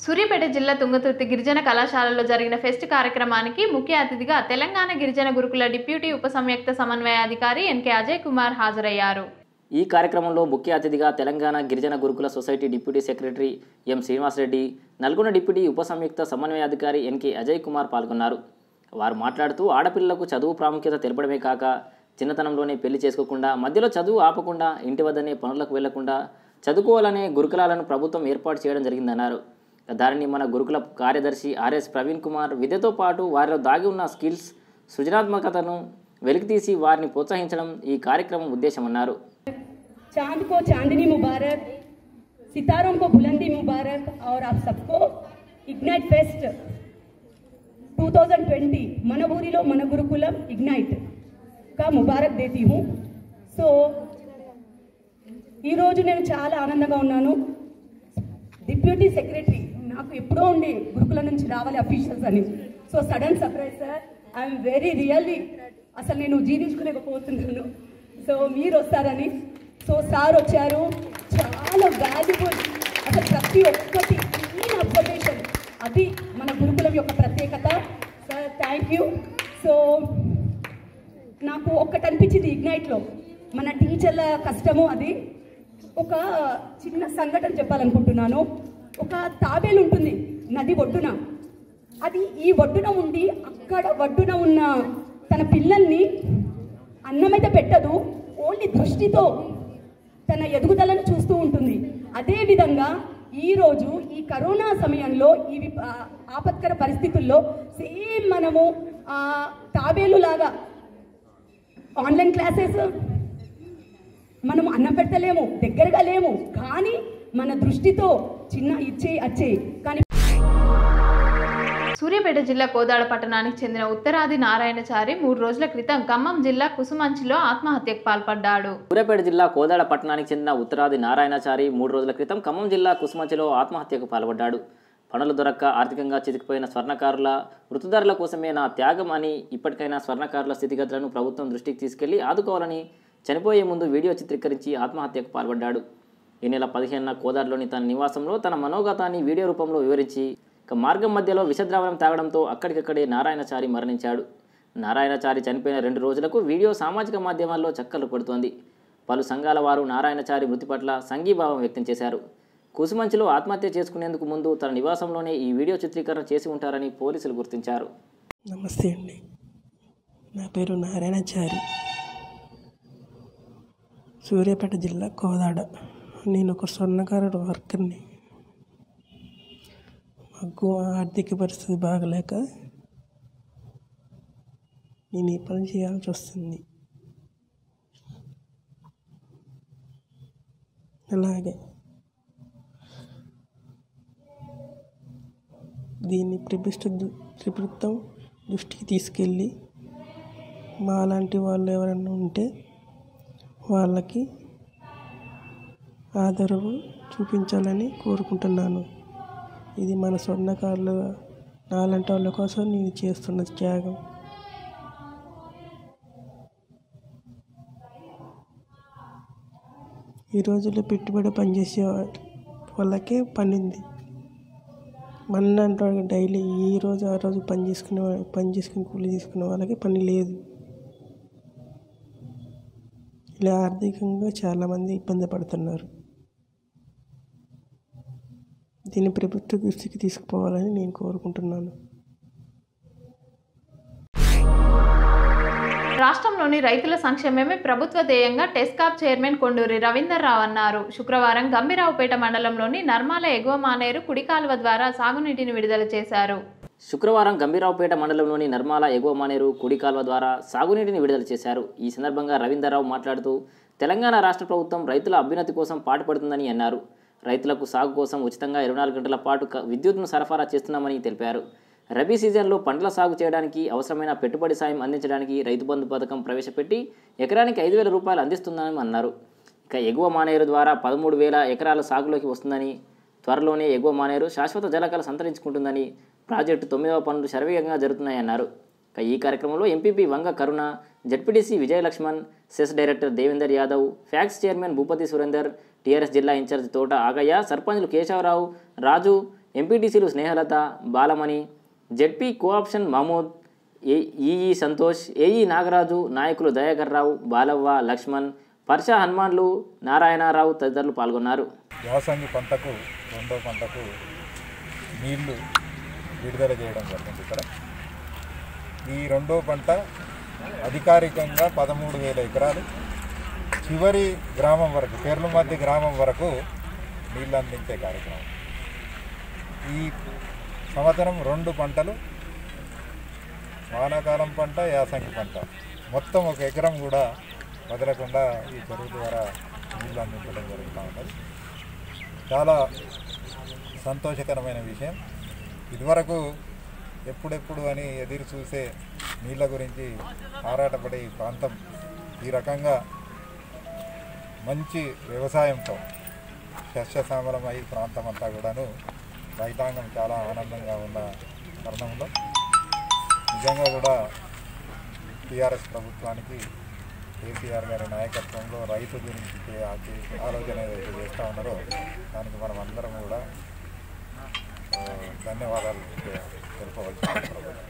సూర్యాపేట జిల్లా తుంగతుర్తి గిరిజన కళాశాలలో జరిగిన ఫెస్ట్ కార్యక్రమానికి ముఖ్య అతిథిగా తెలంగాణ గిరిజన గురుకుల డిప్యూటీ ఉప సంయుక్త సమన్వయాధికారి ఎన్కే అజయ్ కుమార్ హాజరయ్యారు ఈ కార్యక్రమంలో ముఖ్య అతిథిగా తెలంగాణ గిరిజన గురుకుల society deputy secretary M Srinivasareddy Nalgonda deputy ఉప సంయుక్త సమన్వయాధికారి ఎన్కే అజయ్ కుమార్ పాల్గొన్నారు వారు మాట్లాడుతూ ఆడపిల్లలకు చదువు ప్రాముఖ్యత తెలపడమే కాక చిన్నతనంలోనే పెళ్లి చేసుకోకుండా మధ్యలో చదువు ఆపకుండా ఇంటి వద్దనే పనులకు వెళ్లకుండా చదువుకోవాలనే గురుకులాలను ప్రభుత్వం ఏర్పాటు చేయడం జరిగిందన్నారు దానిని మన గురుకుల కార్యదర్శి ఆర్ఎస్ ప్రవీణ్ కుమార్ విద్యతో పాటు వారిలో దాగి ఉన్న స్కిల్స్ సృజనాత్మకతను వెలికితీసి వారిని ప్రోత్సహించడం ఈ కార్యక్రమం ఉద్దేశమన్నారు चांद को चांदनी मुबारक सितारों को बुलंदी मुबारक और आप सबको इग्नाइट फेस्ट 2020 मनबूरीలో మన గురుకులం ఇగ్నైట్ కా ముబారక్ దేతి హూ సో ఈరోజు నేను చాలా ఆనందంగా ఉన్నాను డిప్యూటీ సెక్రటరీ నాకు ఎప్పుడో ఉండే గురుకుల నుంచి రావాలి అఫీషియల్స్ అని so sudden surprise sir I'm very really అసలు నేను జీర్ణించుకోలేకపోతున్నాను సో మీరు వస్తారని సో సార్ వచ్చారు చాలా వాల్యుబుల్ అసలు ప్రతి ఒక్కటి క్లీన్ అబ్జర్వేషన్ అది మన గురుకులం యొక్క ప్రత్యేకత సార్ థ్యాంక్ యూ సో నాకు ఒక్కటి అనిపించింది ఇగ్నైట్లో మన టీచర్ల కష్టము అది ఒక చిన్న సంఘటన చెప్పాలనుకుంటున్నాను ఒక తాబేలు ఉంటుంది నది ఒడ్డున అది ఈ ఒడ్డున ఉండి అక్కడ ఒడ్డున ఉన్న తన పిల్లల్ని అన్నమైతే పెట్టదు ఓన్లీ దృష్టితో తన ఎదుగుదలను చూస్తూ ఉంటుంది అదేవిధంగా ఈరోజు ఈ కరోనా సమయంలో ఈ విప- ఆ, ఆపత్కర పరిస్థితుల్లో సేమ్ మనము ఆ, తాబేలు లాగా ఆన్లైన్ క్లాసెస్ మనం అన్నం పెట్టలేము దగ్గరగా లేము కానీ మన దృష్టితో చిన్న ఇచ్చే అచ్చే కానీ సూర్యాపేట జిల్లా కోదాడ పట్టణానికి చెందిన ఉత్తరాది నారాయణచారి మూడు రోజుల క్రితం ఖమ్మం జిల్లా కుసుమంచిలో ఆత్మహత్యకు పాల్పడ్డాడు సూర్యాపేట జిల్లా కోదాడ పట్టణానికి చెందిన ఉత్తరాది నారాయణచారి మూడు రోజుల క్రితం ఖమ్మం జిల్లా కుసుమంచిలో ఆత్మహత్యకు పాల్పడ్డాడు పనులు దొరక్క ఆర్థికంగా చితికిపోయిన స్వర్ణకారుల వృత్తిదారుల కోసమే నా త్యాగం అని ఇప్పటికైనా స్వర్ణకారుల స్థితిగతులను ప్రభుత్వం దృష్టికి తీసుకెళ్లి ఆదుకోవాలని చనిపోయే ముందు వీడియో చిత్రీకరించి ఆత్మహత్యకు పాల్పడ్డాడు ఈ నెల పదిహేనున కోదాడలోని తన నివాసంలో తన మనోగతాన్ని వీడియో రూపంలో వివరించి ఇక మార్గం మధ్యలో విషద్రావణం తాగడంతో అక్కడికక్కడే నారాయణచారి మరణించాడు నారాయణచారి చనిపోయిన రెండు రోజులకు వీడియో సామాజిక మాధ్యమాల్లో చక్కర్లు కొడుతోంది పలు సంఘాల వారు నారాయణచారి మృతి పట్ల సంఘీభావం వ్యక్తం చేశారు కుసుమంచిలో ఆత్మహత్య చేసుకునేందుకు ముందు తన నివాసంలోనే ఈ వీడియో చిత్రీకరణ చేసి ఉంటారని పోలీసులు గుర్తించారు నమస్తే అండి నా పేరు నారాయణచారి సూర్యాపేట జిల్లా కోదాడ నేను ఒక స్వర్ణకారుడు వర్కర్ని మాకు ఆర్థిక పరిస్థితి బాగలేక నేను ఈ పని చేయాల్సి వస్తుంది అలాగే దీన్ని ప్రభుత్వ దు- ప్రభుత్వం దృష్టికి తీసుకెళ్ళి మా లాంటి వాళ్ళు ఎవరైనా ఉంటే వాళ్ళకి ఆదరవు చూపించాలని కోరుకుంటున్నాను ఇది మన స్వర్ణకారులు నాలాంటి వాళ్ళ కోసం నేను చేస్తున్న త్యాగం ఈ రోజుల్లో పెట్టుబడి పనిచేసే వాళ్ళకే పనింది మన డైలీ ఈ రోజు ఆ రోజు పని చేసుకునే వా- పని చేసుకుని కూలి తీసుకునే వాళ్ళకి పని లేదు ఇలా ఆర్థికంగా చాలామంది ఇబ్బంది పడుతున్నారు దీన్ని ప్రభుత్వ దృష్టికి తీసుకుపోవాలని నేను కోరుకుంటున్నాను రాష్ట్రంలోని రైతుల సంక్షేమమే ప్రభుత్వ ధ్యేయంగా టెస్కాప్ చైర్మన్ కొండూరి రవీందర్ రావు అన్నారు శుక్రవారం గంభీరావుపేట మండలంలోని నర్మాల ఎగువ మానేరు కుడి కాలువ ద్వారా సాగునీటిని విడుదల చేశారు శుక్రవారం గంభీరావుపేట మండలంలోని నర్మాల ఎగువ మానేరు కుడి కాల్వ ద్వారా సాగునీటిని విడుదల చేశారు ఈ సందర్భంగా రవీందర్రావు మాట్లాడుతూ తెలంగాణ రాష్ట్ర ప్రభుత్వం రైతుల అభ్యున్నతి కోసం పాటుపడుతుందని అన్నారు రైతులకు సాగు కోసం ఉచితంగా ఇరవై నాలుగు గంటల పాటు క- విద్యుత్ను సరఫరా చేస్తున్నామని తెలిపారు రబీ సీజన్లో పంటల సాగు చేయడానికి అవసరమైన పెట్టుబడి సాయం అందించడానికి రైతు బంధు పథకం ప్రవేశపెట్టి ఎకరానికి ఐదు వేల రూపాయలు అందిస్తుందని అన్నారు ఇక ఎగువ మానేరు ద్వారా పదమూడు వేల ఎకరాల సాగులోకి వస్తుందని త్వరలోనే ఎగువ మానేరు శాశ్వత జలకళ సంతరించుకుంటుందని ప్రాజెక్టు తొమ్మిదవ పనులు శరవేగంగా జరుగుతున్నాయన్నారు ఇక ఈ కార్యక్రమంలో MPP Vanga Karuna ZPTC Vijayalakshman cess director Devender Yadav PACS chairman Bhupathi Surender TRS జిల్లా ఇన్ఛార్జ్ తోట ఆగయ్య సర్పంచ్లు కేశవరావు రాజు ఎంపీటీసీలు Snehalatha Balamani ZP co-option Mahmood A EE Santosh AE Nagaraju నాయకులు దయాకర్ రావు బాలవ్వ లక్ష్మణ్ పర్ష హనుమాన్లు నారాయణరావు తదితరులు పాల్గొన్నారు యాసంగి పంటకు రెండో పంటకు నీళ్లు విడుదల చేయడం జరిగింది ఇక్కడ ఈ రెండో పంట అధికారికంగా పదమూడు వేల ఎకరాలు చివరి గ్రామం వరకు పేర్ల మధ్య గ్రామం వరకు నీళ్ళు అందించే కార్యక్రమం ఈ సంవత్సరం రెండు పంటలు వానాకాలం పంట యాసంగి పంట మొత్తం ఒక ఎకరం కూడా వదలకుండా ఈ చెరువు ద్వారా నీళ్ళు అందించడం జరుగుతూ ఉన్నది చాలా సంతోషకరమైన విషయం ఇదివరకు ఎప్పుడెప్పుడు అని ఎదురు చూసే నీళ్ళ గురించి ఆరాటపడే ఈ ప్రాంతం ఈ రకంగా మంచి వ్యవసాయంతో సస్యశ్యామలమై ఈ ప్రాంతం అంతా కూడాను రైతాంగం చాలా ఆనందంగా ఉన్న తరుణంలో నిజంగా కూడా టీఆర్ఎస్ ప్రభుత్వానికి కేసీఆర్ గారి నాయకత్వంలో రైతు గురించి చే- ఆ చే- ఆలోచన ఏదైతే చేస్తూ ఉన్నారో దానికి మనం అందరం కూడా ఆ, ధన్యవాదాలు తె- తెలుపవలసిన అవసరం ఉంది.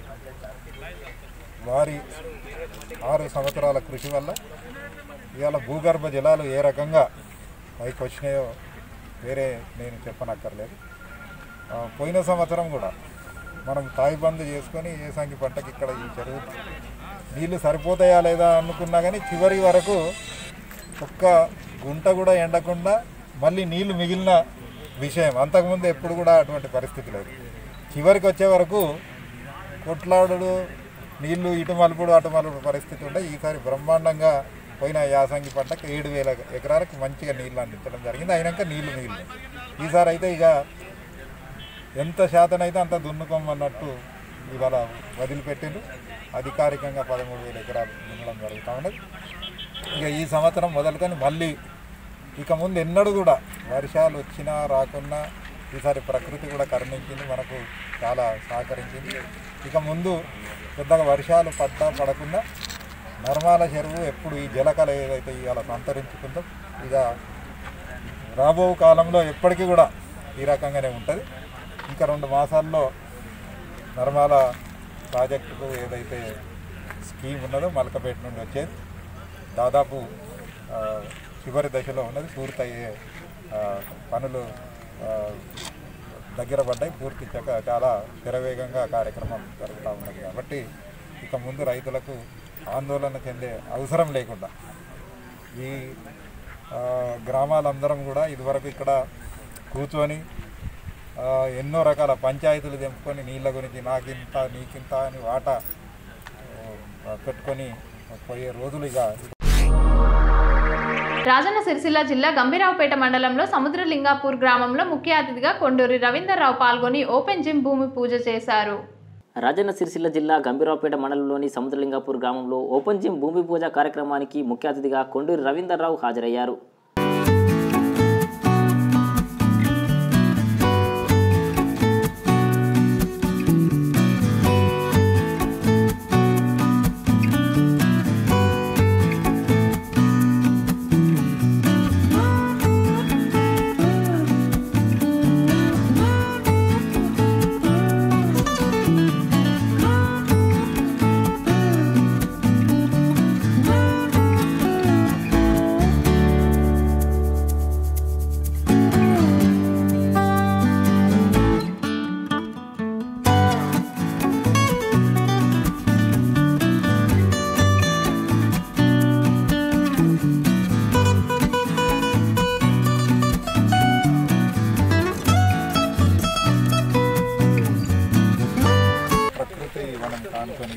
వారి ఆరు సంవత్సరాల కృషి వల్ల ఇవాళ భూగర్భ జలాలు ఏ రకంగా పైకి వచ్చినాయో వేరే నేను చెప్పనక్కర్లేదు ఆ, పోయిన సంవత్సరం కూడా మనం తాయి బంద్ చేసుకొని ఏ సంఖ్య పంటకి ఇక్కడ ఈ చెరువు నీళ్లు సరిపోతాయా లేదా అనుకున్నా కానీ చివరి వరకు ఒక్క గుంట కూడా ఎండకుండా మళ్ళీ నీళ్లు మిగిలిన విషయం అంతకుముందు ఎప్పుడు కూడా అటువంటి పరిస్థితి లేదు చివరికి వచ్చే వరకు కొట్లాడుడు నీళ్లు ఇటు మలుపుడు అటు మలుపుడు పరిస్థితి ఉంటే ఈసారి బ్రహ్మాండంగా పోయిన యాసంగి పంటకు ఏడు వేల ఎకరాలకు మంచిగా నీళ్లు అందించడం జరిగింది అయినాక నీళ్లు మిగిలినాయి ఈసారి అయితే ఇక ఎంత శాతం అయితే అంత దున్నుకోమన్నట్టు ఇవాళ వదిలిపెట్టిండ్రు అధికారికంగా పదమూడు వేల ఎకరాలు దున్నడం జరుగుతూ ఉన్నది ఇక ఈ సంవత్సరం మొదలుకొని మళ్ళీ ఇక ముందు ఎన్నడూ కూడా వర్షాలు వచ్చినా రాకున్నా ఈసారి ప్రకృతి కూడా కరుణించింది మనకు చాలా సహకరించింది ఇక ముందు పెద్దగా వర్షాలు పడ్డా పడకుండా నర్మాల చెరువు ఎప్పుడు ఈ జలకళ ఏదైతే ఇవాళ సంతరించుకుందో ఇక రాబో కాలంలో ఎప్పటికీ కూడా ఈ రకంగానే ఉంటుంది ఇంకా రెండు మాసాల్లో నర్మాల ప్రాజెక్టుకు ఏదైతే స్కీమ్ ఉన్నదో మలకపేట నుండి వచ్చేది దాదాపు ఆ, చివరి దశలో ఉన్నది పూర్తయ్యే ఆ, పనులు ఆ, దగ్గర పడ్డాయి పూర్తి చక్క చాలా శరవేగంగా కార్యక్రమం జరుగుతూ ఉన్నది కాబట్టి ఇక ముందు రైతులకు ఆందోళన చెందే అవసరం లేకుండా ఈ ఆ, గ్రామాలందరం కూడా ఇదివరకు ఇక్కడ కూర్చొని ఆ, ఎన్నో రకాల పంచాయతీలు తెంపుకొని నీళ్ళ గురించి నాకింత నీకింత అని వాటా ఆ, పెట్టుకొని పోయే రోజులు ఇక రాజన్న సిరిసిల్ల జిల్లా గంభీరావుపేట మండలంలో సముద్రలింగాపూర్ గ్రామంలో ముఖ్య అతిథిగా కొండూరి రవీందర్రావు పాల్గొని ఓపెన్ జిమ్ భూమి పూజ చేశారు రాజన్న సిరిసిల్ల జిల్లా గంభీరావుపేట మండలంలోని సముద్రలింగాపూర్ గ్రామంలో ఓపెన్ జిమ్ భూమి పూజ కార్యక్రమానికి ముఖ్య అతిథిగా కొండూరి రవీందర్రావు హాజరయ్యారు ప్రకృతి మనం కానుకొని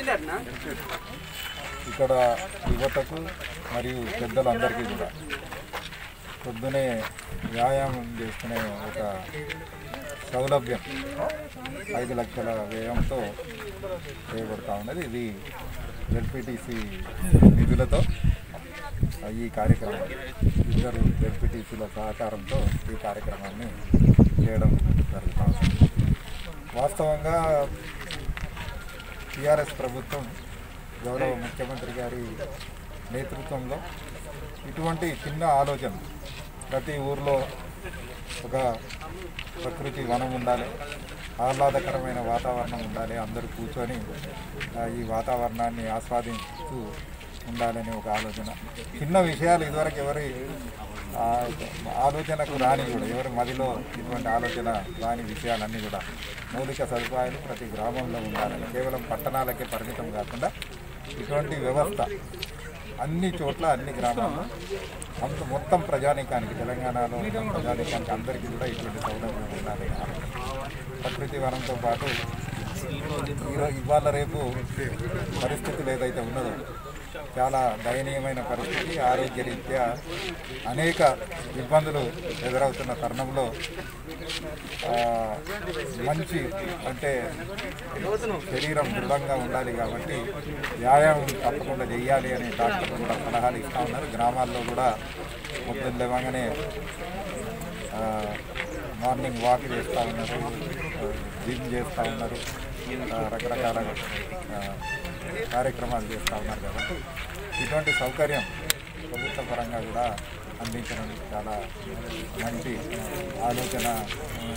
ఇక్కడ యువతకు మరియు పెద్దలందరికీ కూడా పొద్దునే వ్యాయామం చేసుకునే ఒక సౌలభ్యం ఐదు లక్షల వ్యయంతో చేయబడతా ఉన్నది ఇది జెడ్పీటీసీ నిధులతో ఈ కార్యక్రమం ఇద్దరు జెడ్పీటీసీల సహకారంతో ఈ కార్యక్రమాన్ని చేయడం జరుగుతూ ఉంది వాస్తవంగా టీఆర్ఎస్ ప్రభుత్వం గౌరవ ముఖ్యమంత్రి గారి నేతృత్వంలో ఇటువంటి చిన్న ఆలోచన ప్రతి ఊర్లో ఒక ప్రకృతి వనం ఉండాలి ఆహ్లాదకరమైన వాతావరణం ఉండాలి అందరూ కూర్చొని ఆ, ఈ వాతావరణాన్ని ఆస్వాదిస్తూ ఉండాలని ఒక ఆలోచన చిన్న విషయాలు ఇదివరకు ఎవరి ఆ, ఆలోచనకు రాని కూడా ఎవరి మదిలో ఇటువంటి ఆలోచన రాని విషయాలన్నీ కూడా మౌలిక సదుపాయాలు ప్రతి గ్రామంలో ఉండాలని కేవలం పట్టణాలకే పరిమితం కాకుండా ఇటువంటి వ్యవస్థ అన్ని చోట్ల అన్ని గ్రామాల్లో అంత మొత్తం ప్రజానీకానికి తెలంగాణలో ఉన్న ప్రజానీకానికి అందరికీ కూడా ఇటువంటి సౌలభ్యం ఉండాలి ప్రకృతి వనంతో పాటు ఈరో- ఇవాళ రేపు పరిస్థితులు ఏదైతే ఉన్నదో చాలా దయనీయమైన పరిస్థితి ఆరోగ్యరీత్యా అనేక ఇబ్బందులు ఎదురవుతున్న తరుణంలో ఆ, మంచి అంటే శరీరం దృఢంగా ఉండాలి కాబట్టి వ్యాయామం తప్పకుండా చేయాలి అని డాక్టర్లు కూడా సలహాలు ఇస్తూ ఉన్నారు గ్రామాల్లో కూడా పొద్దున్న లేవగానే ఆ, మార్నింగ్ వాక్ చేస్తూ ఉన్నారు ఆ, జిమ్ చేస్తూ ఉన్నారు ఆ, రకరకాల ఆ, కార్యక్రమాలు చేస్తూ ఉన్నారు కాబట్టి ఇటువంటి సౌకర్యం ప్రభుత్వ పరంగా కూడా అందించడం చాలా మంచి ఆలోచన ఆ,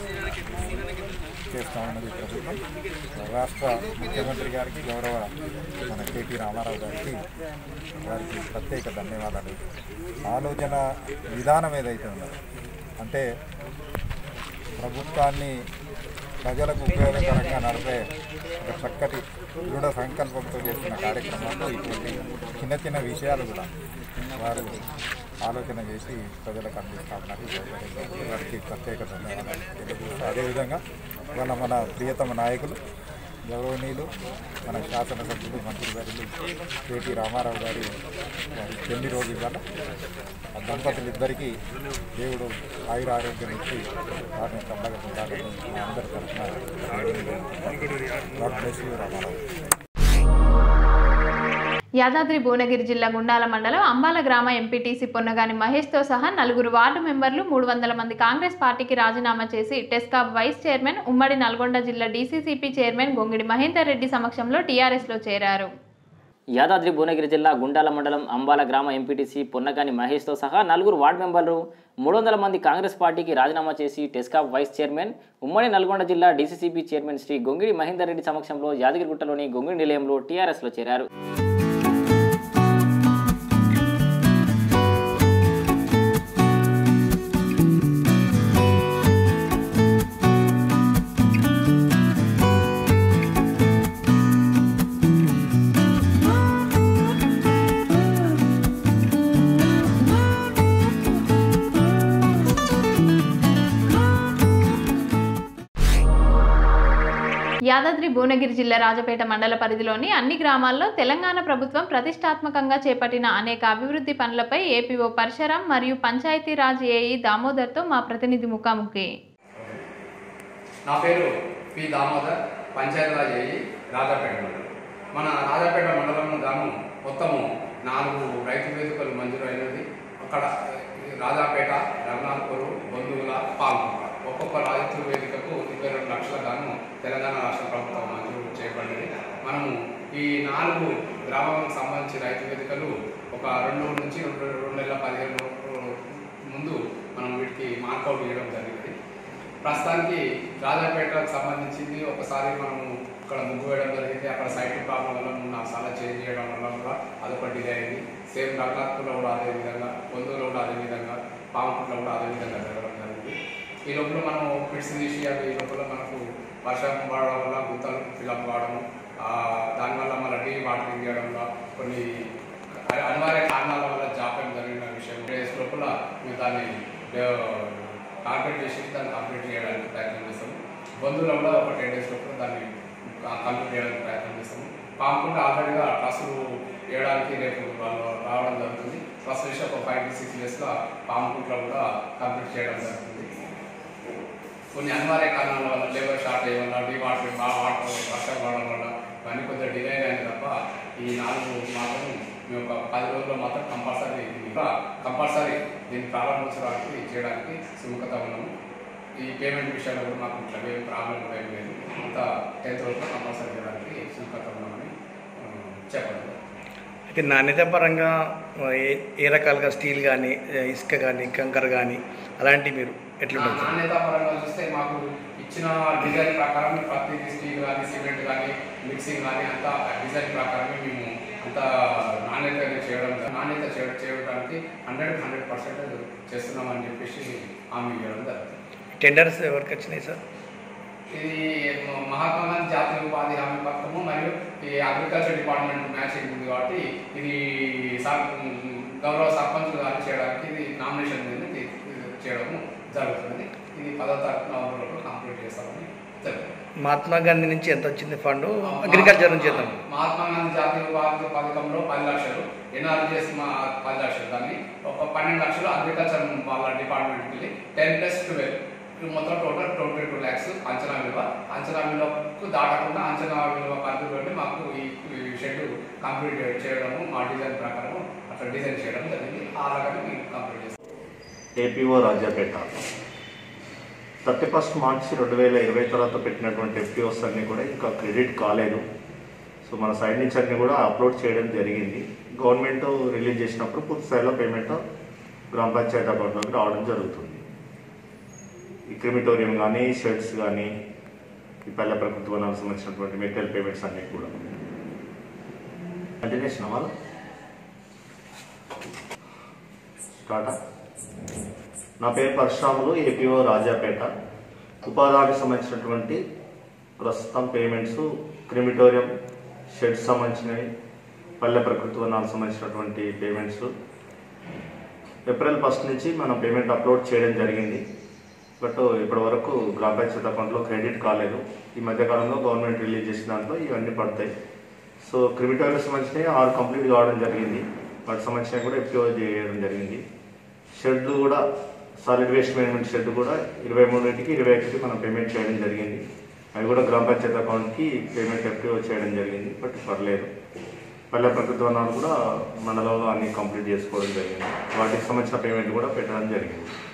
చేస్తూ ఉన్నది ప్రభుత్వం రాష్ట్ర ముఖ్యమంత్రి గారికి గౌరవ మన కేటీ రామారావు గారికి వారికి ప్రత్యేక ధన్యవాదాలు ఆలోచన విధానం ఏదైతే ఉందో అంటే ప్రభుత్వాన్ని ప్రజలకు ఉపయోగకరంగా నడిపే ఒక చక్కటి దృఢ సంకల్పంతో చేస్తున్న కార్యక్రమాల్లో ఇటువంటి చిన్న చిన్న విషయాలు కూడా వారు ఆలోచన చేసి ప్రజలకు అందిస్తా ఉన్నారు వారికి ప్రత్యేక ధన్యవాదాలు తెలియజేస్తూ అదేవిధంగా ఇవాళ మన ప్రియతమ నాయకులు గౌరవనీయులు మన శాసనసభ్యులు మంత్రివర్యులు కేటీ రామారావు గారి వారి పెళ్లి రోజు ఇవాళ ఆ దంపతులిద్దరికీ దేవుడు ఆయుర ఆరోగ్యం ఇచ్చి వారిని చల్లగా ఉండాలని మా అందరి తరఫున God bless you Ramarao Yadadri Bhuvanagiri జిల్లా గుండాల మండలం అంబాల గ్రామ ఎంపీటీసీ పొన్నగాని మహేష్తో సహా నలుగురు వార్డు మెంబర్లు మూడు వందల మంది కాంగ్రెస్ పార్టీకి రాజీనామా చేసి టెస్కాప్ వైస్ చైర్మన్ ఉమ్మడి నల్గొండ జిల్లా డీసీసీపీ చైర్మన్ గొంగిడి మహేందర్ రెడ్డి సమక్షంలో టీఆర్ఎస్లో చేరారు యాదాద్రి భువనగిరి జిల్లా గుండాల మండలం అంబాల గ్రామ ఎంపీటీసీ పొన్నగాని మహేష్తో సహా నలుగురు వార్డు మెంబర్లు మూడు వందల మంది కాంగ్రెస్ పార్టీకి రాజీనామా చేసి టెస్కాప్ వైస్ చైర్మన్ ఉమ్మడి నల్గొండ జిల్లా డీసీసీబీ చైర్మన్ శ్రీ గొంగిడి మహేందర్ రెడ్డి సమక్షంలో యాదగిరిగుట్టలోని గొంగిడి నిలయంలో టీఆర్ఎస్లో చేరారు యాదాద్రి భువనగిరి జిల్లా రాజపేట మండల పరిధిలోని అన్ని గ్రామాల్లో తెలంగాణ ప్రభుత్వం ప్రతిష్టాత్మకంగా చేపట్టిన అనేక అభివృద్ధి పనులపై ఏపీఓ పరశురాం మరియు పంచాయతీరాజ్ ఏఈ దామోదర్తో మా ప్రతినిధి ముఖాముఖి నా పేరు పి దామోదర్ పంచాయతీరాజ్ ఏఈ రాజాపేట మండలం మన రాజాపేట మండలం గాను మొత్తము నాలుగు రైతు వేదికలు మంజూరు అయినది అక్కడ రాజాపేట రఘునాథ్పూర్ బంధువుల పాల్గొన్నారు ఒక్కొక్క రైతు వేదికకు ఇరవై రెండు లక్షల గాను తెలంగాణ రాష్ట్ర ప్రభుత్వం మంజూరు చేయబడింది మనము ఈ నాలుగు గ్రామాలకు సంబంధించి రైతు వేదికలు ఒక రెండు నుంచి రెండు రెండు నెలల పదిహేను ముందు మనం వీటికి మార్కౌట్ చేయడం జరిగింది ప్రస్తుతానికి రాజాపేటకు సంబంధించింది ఒకసారి మనము ఇక్కడ ముగ్గు వేయడం జరిగింది అక్కడ సైట్ ప్రాబ్లం వల్ల మూడు నాలుగు సార్లు చేంజ్ చేయడం వల్ల కూడా అదొక డిలే అయింది సేమ్ రఘునాథ్పూర్లో కూడా అదే విధంగా పొందూరులో కూడా అదే విధంగా పాముకుంట్లో కూడా అదే విధంగా జరగడం జరిగింది ఈ లోపల మనం పిట్స్ తీసి అవి ఈ లోపల మనకు వర్షం పడడం వల్ల గుంతలు ఫిలప్ కావడము ఆ, దానివల్ల మళ్ళీ డీ వాటరింగ్ చేయడం వల్ల కొన్ని అ- అనివార్య కారణాల వల్ల జాప్యం జరిగిన విషయం డేస్ లోపల మేము దాన్ని కాంక్రీట్ చేసి దాన్ని కంప్లీట్ చేయడానికి ప్రయత్నం చేస్తాము బంధువులు కూడా ఒక టెన్ డేస్ లోపల దాన్ని కంప్లీట్ చేయడానికి ప్రయత్నం చేస్తాము కాకుండా ఆల్రెడీగా ట్రస్సులు వేయడానికి రేపు వాళ్ళు రావడం జరుగుతుంది ట్రస్ వేసి ఒక ఫైవ్ టు సిక్స్ డేస్లో పాముకుంట్లో కూడా కంప్లీట్ చేయడం జరుగుతుంది కొన్ని అనివార్య కారణాల వల్ల లేబర్ షార్టేజ్ వల్ల డీ వాటర్ బాగా వాటర్ వర్షం పడడం వల్ల ఇవన్నీ కొద్దిగా డిలే అయింది తప్ప ఈ నాలుగు మాత్రం మేము ఒక పది రోజుల్లో మాత్రం కంపల్సరీ కంపల్సరీ దీన్ని ప్రారంభించడానికి చేయడానికి సుముఖత ఉన్నాము ఈ పేమెంట్ విషయంలో కూడా మాకు ఇట్లా ఏం ప్రాబ్లం కూడా ఏం లేదు అంత టెన్త్ రోజులో కంపల్సరీ చేయడానికి సుముఖత ఉన్నామని ఆ, చెప్పండి అయితే నాణ్యత పరంగా ఏ ఏ రకాలుగా స్టీల్ కానీ ఇసుక కానీ కంకర కానీ అలాంటివి మీరు ఎట్లుంటుంది సార్? నాణ్యత పరంగా చూస్తే మాకు ఇచ్చిన డిజైన్ ప్రకారం ప్రతి స్టీల్ కానీ సిమెంట్ కానీ మిక్సింగ్ కానీ అంతా డిజైన్ ప్రకారమే మేము అంత నాణ్యత చేయడం నాణ్యత చే- చేయడానికి హండ్రెడ్ హండ్రెడ్ పర్సెంట్ చేస్తున్నామని చెప్పేసి హామీ ఇవ్వడం జరుగుతుంది టెండర్స్ ఎవరికి వచ్చినాయి సార్ ఇది మహాత్మా గాంధీ జాతీయ ఉపాధి హామీ పథకము మరియు ఈ అగ్రికల్చర్ డిపార్ట్మెంట్ మ్యాచింగ్ ఉంది కాబట్టి ఇది సర్- గౌరవ సర్పంచ్ గారు చేయడానికి ఇది నామినేషన్ మీద తీ- చేయడము జరుగుతుంది ఇది పదో తారీఖు నవంబర్ లోపల కంప్లీట్ చేస్తామని జరుగుతుంది మహాత్మా గాంధీ నుంచి ఎంత వచ్చింది ఫండ్ అగ్రికల్చర్ నుంచి ఎంత మహాత్మా గాంధీ జాతీయ ఉపాధి పథకంలో పది లక్షలు ఎన్ఆర్జీఎస్ మా పది లక్షలు దాన్ని ఒక పన్నెండు లక్షలు అగ్రికల్చర్ వాళ్ళ డిపార్ట్మెంట్కి వెళ్ళి టెన్ ప్లస్ ట్వెల్వ్ ఇది మొత్తం టోటల్ ట్వంటీ టూ ల్యాక్స్ అంచనా విలువ అంచనా విలువకు దాటకుండా అంచనా విలువ పరిధిలో వెళ్ళి మాకు ఈ ఈ షెడ్ కంప్లీట్ చేయడము మా డిజైన్ ప్రకారం అట్లా డిజైన్ చేయడం జరిగింది ఆ రకంగా మేము కంప్లీట్ చేస్తాం APO Rajapet thirty first March రెండు వేల ఇరవై తర్వాత పెట్టినటువంటి ఎఫ్పిఓస్ అన్నీ కూడా ఇంకా క్రెడిట్ కాలేదు సో మన సైడ్ నుంచి అన్నీ కూడా అప్లోడ్ చేయడం జరిగింది గవర్నమెంట్ రిలీజ్ చేసినప్పుడు పూర్తి స్థాయిలో పేమెంట్ గ్రామ పంచాయతీ అకౌంట్లోకి రావడం జరుగుతుంది ఈ క్రిమిటోరియం కానీ షెడ్స్ కానీ ఈ పల్లె ప్రకృతి వనాలకు సంబంధించినటువంటి మెటీరియల్ పేమెంట్స్ అన్నీ కూడా కంటిన్యూషన్ అవ్వాలి స్టార్టా నా పేరు పరశురాములు ఏపీఓ రాజాపేట ఉపాధికి సంబంధించినటువంటి ప్రస్తుతం పేమెంట్స్ క్రిమిటోరియం షెడ్ సంబంధించినవి పల్లె ప్రకృతి వనాలకు సంబంధించినటువంటి పేమెంట్స్ ఏప్రిల్ ఫస్ట్ నుంచి మనం పేమెంట్ అప్లోడ్ చేయడం జరిగింది బట్ ఇప్పటి వరకు గ్రామ పంచాయతీ అకౌంట్లో క్రెడిట్ కాలేదు ఈ మధ్యకాలంలో గవర్నమెంట్ రిలీజ్ చేసిన దాంట్లో ఇవన్నీ పడతాయి సో క్రిమిటోరియం సంబంధించినవి ఆరు కంప్లీట్ కావడం జరిగింది వాటికి సంబంధించినవి కూడా ఎఫ్ఓ చేయడం జరిగింది షెడ్ కూడా సాలిడ్ వేస్ట్ మేనేజ్మెంట్ షెడ్ కూడా ఇరవై మూడింటికి ఇరవై ఒకటికి మనం పేమెంట్ చేయడం జరిగింది అవి కూడా గ్రామ పంచాయతీ అకౌంట్కి పేమెంట్ ఎఫ్ఓ చేయడం జరిగింది బట్ పర్లేదు పల్లె ప్రకృతి వనాలు కూడా మండలంలో అన్ని కంప్లీట్ చేసుకోవడం జరిగింది వాటికి సంబంధించిన పేమెంట్ కూడా పెట్టడం జరిగింది